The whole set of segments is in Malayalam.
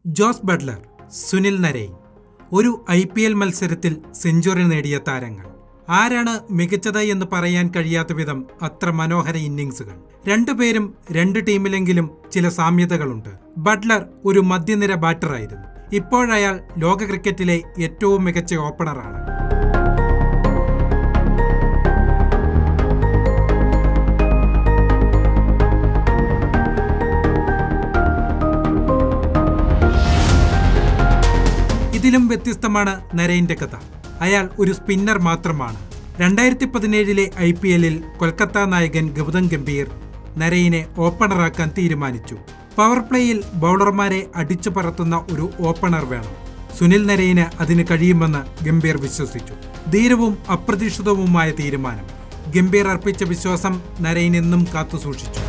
ജോസ് ബട്ട്ലർ സുനിൽ നരൈൻ ഒരു ഐ പി എൽ മത്സരത്തിൽ സെഞ്ചുറി നേടിയ താരങ്ങൾ ആരാണ് മികച്ചത് എന്ന് പറയാൻ കഴിയാത്ത വിധം അത്ര മനോഹര ഇന്നിംഗ്സുകൾ രണ്ടുപേരും രണ്ട് ടീമിലെങ്കിലും ചില സാമ്യതകളുണ്ട് ബട്ട്ലർ ഒരു മധ്യനിര ബാറ്ററായിരുന്നു ഇപ്പോഴയാൾ ലോക ക്രിക്കറ്റിലെ ഏറ്റവും മികച്ച ഓപ്പണറാണ് ഇതിലും വ്യത്യസ്തമാണ് നരൈന്റെ കഥ അയാൾ ഒരു സ്പിന്നർ മാത്രമാണ് രണ്ടായിരത്തി പതിനേഴിലെ ഐ പി എല്ലിൽ കൊൽക്കത്ത നായകൻ ഗൗതം ഗംഭീർ നരയിനെ ഓപ്പണറാക്കാൻ തീരുമാനിച്ചു പവർ പ്ലേയിൽ ബൗളർമാരെ അടിച്ചു പറത്തുന്ന ഒരു ഓപ്പണർ വേണം സുനിൽ നരയിന് അതിന് കഴിയുമെന്ന് ഗംഭീർ വിശ്വസിച്ചു ധീരവും അപ്രതീക്ഷിതവുമായ തീരുമാനം ഗംഭീർ അർപ്പിച്ച വിശ്വാസം നരയിൻ എന്നും കാത്തുസൂക്ഷിച്ചു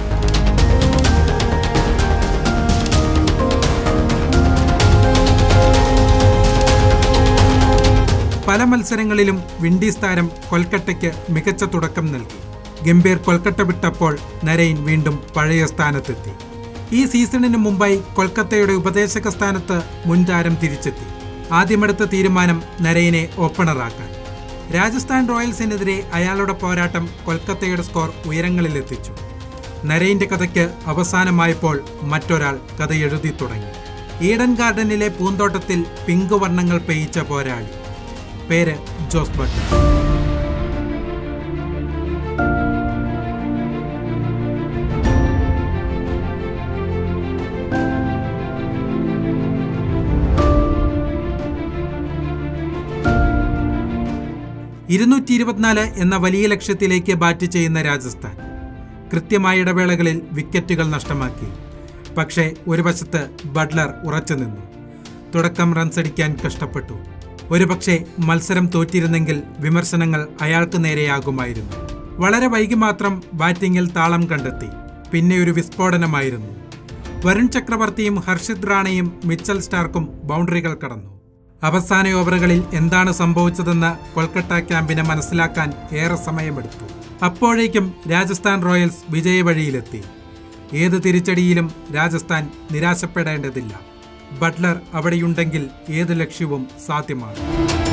പല മത്സരങ്ങളിലും വിൻഡീസ് താരം കൊൽക്കത്തയ്ക്ക് മികച്ച തുടക്കം നൽകി ഗംഭീർ കൊൽക്കത്ത വിട്ടപ്പോൾ നരൈൻ വീണ്ടും പഴയ സ്ഥാനത്തെത്തി ഈ സീസണിന് മുമ്പായി കൊൽക്കത്തയുടെ ഉപദേശക സ്ഥാനത്ത് മുൻ താരം തിരിച്ചെത്തി ആദ്യമെടുത്ത തീരുമാനം നരൈനെ ഓപ്പണറാക്കാൻ രാജസ്ഥാൻ റോയൽസിനെതിരെ അയാളുടെ പോരാട്ടം കൊൽക്കത്തയുടെ സ്കോർ ഉയരങ്ങളിലെത്തിച്ചു നരൈന്റെ കഥയ്ക്ക് അവസാനമായപ്പോൾ മറ്റൊരാൾ കഥ എഴുതി തുടങ്ങി ഈഡൻ ഗാർഡനിലെ പൂന്തോട്ടത്തിൽ പിങ്ക് വർണ്ണങ്ങൾ പെയ്യിച്ച പോരാളി പേര് ജോസ് ബട്ട്ലർ ഇരുന്നൂറ്റി ഇരുപത്തിനാല് എന്ന വലിയ ലക്ഷ്യത്തിലേക്ക് ബാറ്റ് ചെയ്യുന്ന രാജസ്ഥാൻ കൃത്യമായ ഇടവേളകളിൽ വിക്കറ്റുകൾ നഷ്ടമാക്കി പക്ഷേ ഒരു വശത്ത് ബട്ട്ലർ ഉറച്ചു നിന്നു തുടക്കം റൺസടിക്കാൻ കഷ്ടപ്പെട്ടു ഒരുപക്ഷെ മത്സരം തോറ്റിരുന്നെങ്കിൽ വിമർശനങ്ങൾ അയാൾക്ക് നേരെയാകുമായിരുന്നു വളരെ വൈകി മാത്രം ബാറ്റിംഗിൽ താളം കണ്ടെത്തി പിന്നെ ഒരു വിസ്ഫോടനമായിരുന്നു വരുൺ ചക്രവർത്തിയും ഹർഷിത് റാണയും മിച്ചൽ സ്റ്റാർക്കും ബൗണ്ടറികൾ കടന്നു അവസാന ഓവറുകളിൽ എന്താണ് സംഭവിച്ചതെന്ന് കൊൽക്കത്ത ക്യാമ്പിനെ മനസ്സിലാക്കാൻ ഏറെ സമയമെടുത്തു അപ്പോഴേക്കും രാജസ്ഥാൻ റോയൽസ് വിജയവഴിയിലെത്തി ഏത് തിരിച്ചടിയിലും രാജസ്ഥാൻ നിരാശപ്പെടേണ്ടതില്ല ബട്ട്ലർ അവിടെയുണ്ടെങ്കിൽ ഏത് ലക്ഷ്യവും സാധ്യമാണ്